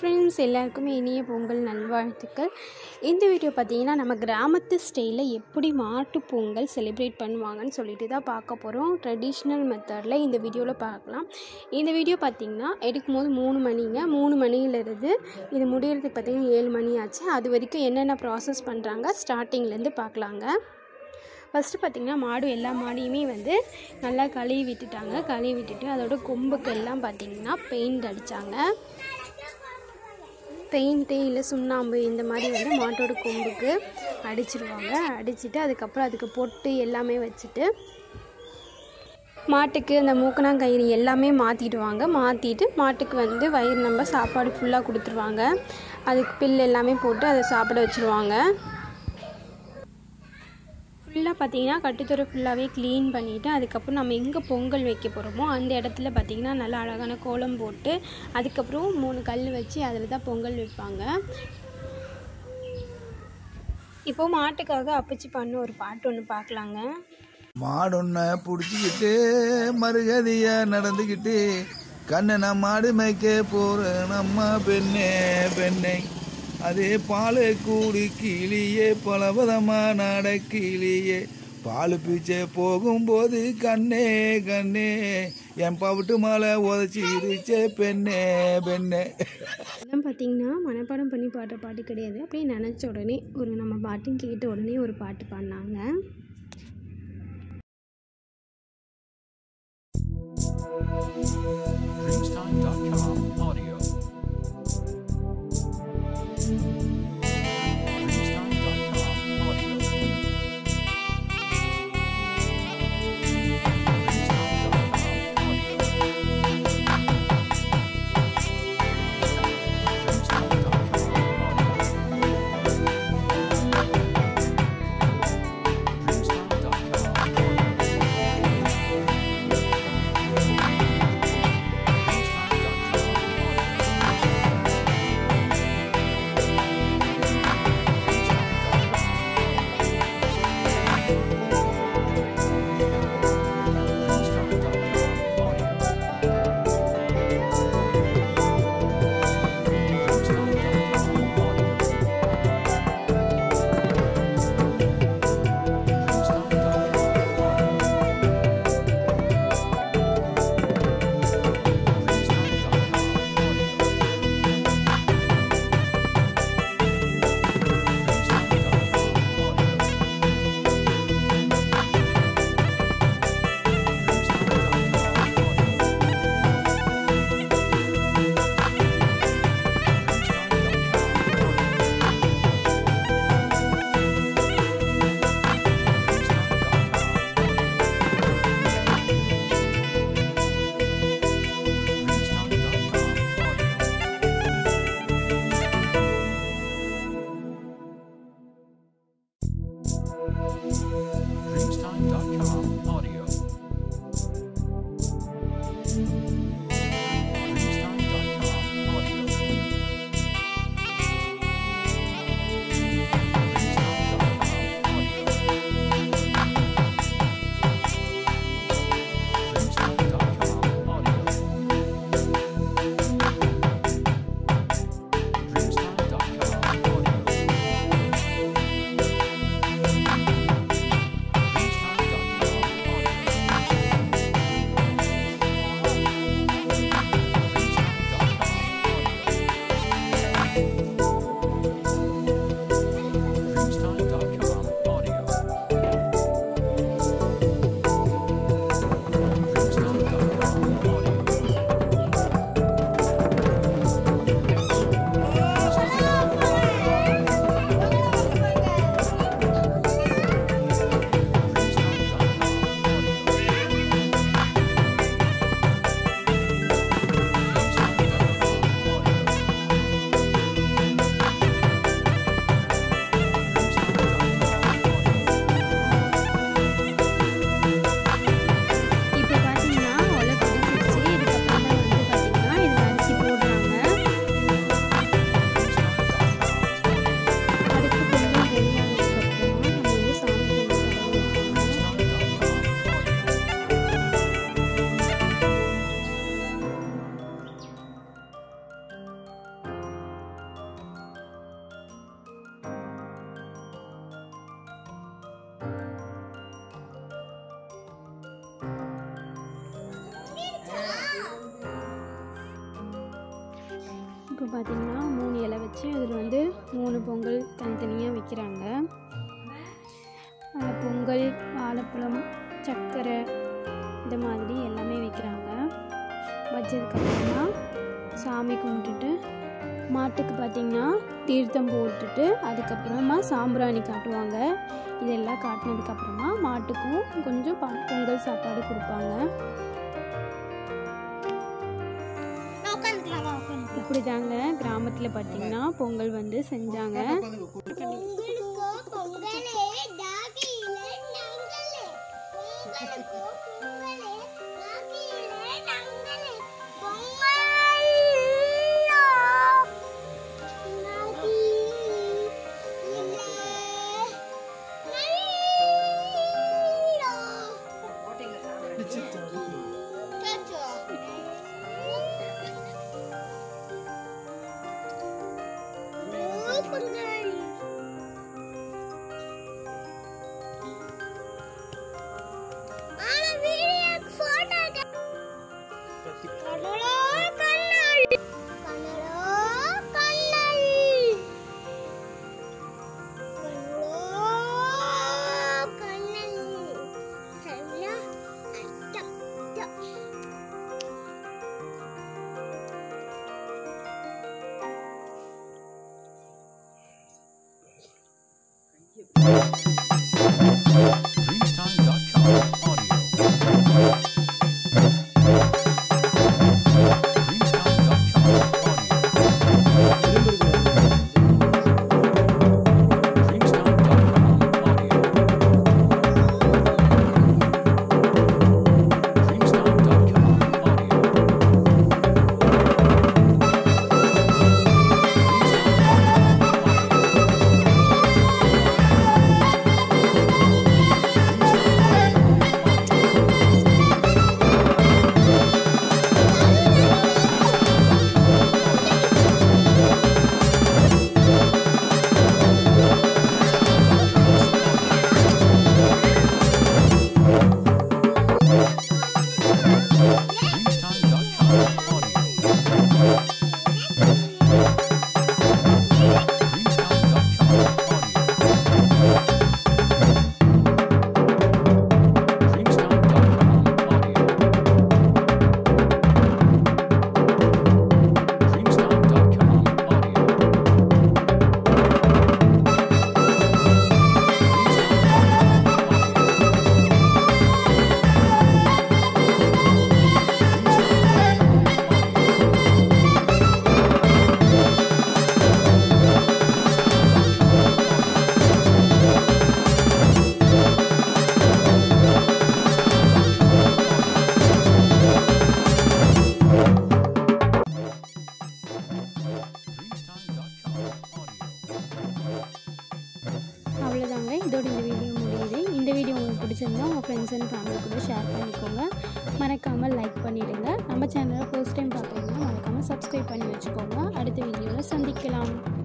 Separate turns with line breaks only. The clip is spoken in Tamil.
ஃப்ரெண்ட்ஸ் எல்லாருக்குமே இனிய பொங்கல் நல்வாழ்த்துக்கள் இந்த வீடியோ பார்த்தீங்கன்னா நம்ம கிராமத்து ஸ்டைலில் எப்படி மாட்டு பொங்கல் செலிப்ரேட் பண்ணுவாங்கன்னு சொல்லிட்டு தான் பார்க்க போகிறோம் ட்ரெடிஷ்னல் மெத்தடில் இந்த வீடியோவில் பார்க்கலாம் இந்த வீடியோ பார்த்திங்கன்னா எடுக்கும்போது மூணு மணிங்க மூணு மணியிலிருந்து இது முடியறதுக்கு பார்த்திங்கன்னா ஏழு மணி ஆச்சு அது வரைக்கும் என்னென்ன ப்ராசஸ் பண்ணுறாங்க ஸ்டார்டிங்லேருந்து பார்க்கலாங்க ஃபஸ்ட்டு பார்த்திங்கன்னா மாடு எல்லா மாடையுமே வந்து நல்லா கழுவி விட்டுட்டாங்க கழுவி விட்டுட்டு அதோட கொம்புக்கு எல்லாம் பார்த்திங்கன்னா பெயிண்ட் அடித்தாங்க பெயிண்ட்டு இல்லை சுண்ணாம்பு இந்த மாதிரி வந்து மாட்டோட கொம்புக்கு அடிச்சிருவாங்க அடிச்சுட்டு அதுக்கப்புறம் அதுக்கு பொட்டு எல்லாமே வச்சுட்டு மாட்டுக்கு அந்த மூக்கணாங்கயிறு எல்லாமே மாற்றிடுவாங்க மாற்றிட்டு மாட்டுக்கு வந்து வயிறு நம்ம சாப்பாடு ஃபுல்லாக கொடுத்துருவாங்க அதுக்கு பில் எல்லாமே போட்டு அதை சாப்பிட வச்சுருவாங்க ஃபுல்லாக பார்த்தீங்கன்னா கட்டுத்துறை ஃபுல்லாகவே க்ளீன் பண்ணிவிட்டு அதுக்கப்புறம் நம்ம எங்கே பொங்கல் வைக்க போகிறோமோ அந்த இடத்துல பார்த்திங்கன்னா நல்லா அழகான கோலம் போட்டு அதுக்கப்புறம் மூணு கல் வச்சு அதில் தான் பொங்கல் வைப்பாங்க இப்போ மாட்டுக்காக அப்பச்சி பண்ண ஒரு பாட்டு ஒன்று பார்க்கலாங்க
மாடொன்ன பிடிச்சிக்கிட்டு மறுகதிய நடந்துக்கிட்டு கண்ணை நான் மாடு மேய்க்க போறேன் நம்ம பெண்ணே பெண்ணை அதே பாலை கூடி கிளியே பலபதமா நடக்கிளியே பால் பீச்சே போகும்போது கண்ணே கண்ணே என் பவிட்டு மாலை உதச்சிருச்சே பெண்ணே பெண்ணே
இதெல்லாம் பார்த்தீங்கன்னா மனப்பாடம் பண்ணி பாடுற பாட்டு கிடையாது அப்படியே நினச்ச உடனே ஒரு நம்ம பாட்டும் கேட்ட உடனே ஒரு பாட்டு பாடினாங்க
Dreamstime.com audio. Dreamstime.com audio. Dreamstime.com audio. Dreamstime.com audio. Dreamstime.com audio. Dreamstime.com audio. Dreamstime.com audio. Dreamstime.com audio. Dreamstime.com
இப்போ பார்த்தீங்கன்னா மூணு இலை வச்சு அதில் வந்து மூணு பொங்கல் தனித்தனியாக வைக்கிறாங்க அதில் பொங்கல் வாழைப்பழம் சர்க்கரை இந்த மாதிரி எல்லாமே வைக்கிறாங்க வச்சதுக்கப்புறமா சாமி கும்பிட்டுட்டு மாட்டுக்கு பார்த்திங்கன்னா தீர்த்தம் போட்டுட்டு அதுக்கப்புறமா சாம்பிராணி காட்டுவாங்க இதெல்லாம் காட்டினதுக்கப்புறமா மாட்டுக்கும் கொஞ்சம் ப- பொங்கல் சாப்பாடு கொடுப்பாங்க இப்படி தாங்க கிராமத்தில் பார்த்தீங்கன்னா பொங்கல் வந்து செஞ்சாங்க
பொங்கலுக்கோ பொங்கலே டாகியிலே நங்களே பொங்கலுக்கோ பொங்கலே டாகியிலே நங்களே பொங்கலோ பொங்கல் ஆனா வீடியோக்கு போட்டோ கண்ணடா கண்ணாடி கண்ணடா கண்ணாடி கண்ணடா கண்ணாடி சரியா அட்டா அட்டா
Dreamstime.com audio. Dreamstime.com audio. Dreamstime.com audio. Dreamstime.com audio. Dreamstime.com audio. Dreamstime.com audio. Dreamstime.com audio. Dreamstime.com audio. Dreamstime.com audio.
அவ்வளோதாங்க இதோட இந்த வீடியோ முடியுது இந்த வீடியோ உங்களுக்கு பிடிச்சிருந்தா உங்கள் ஃப்ரெண்ட்ஸ் அண்ட் ஃபேமிலி கூட ஷேர் பண்ணிக்கோங்க மறக்காமல் லைக் பண்ணிவிடுங்க நம்ம சேனலை ஃபர்ஸ்ட் டைம் பார்க்குறீங்கன்னா மறக்காமல் சப்ஸ்கிரைப் பண்ணி வச்சுக்கோங்க அடுத்த வீடியோவில் சந்திக்கலாம்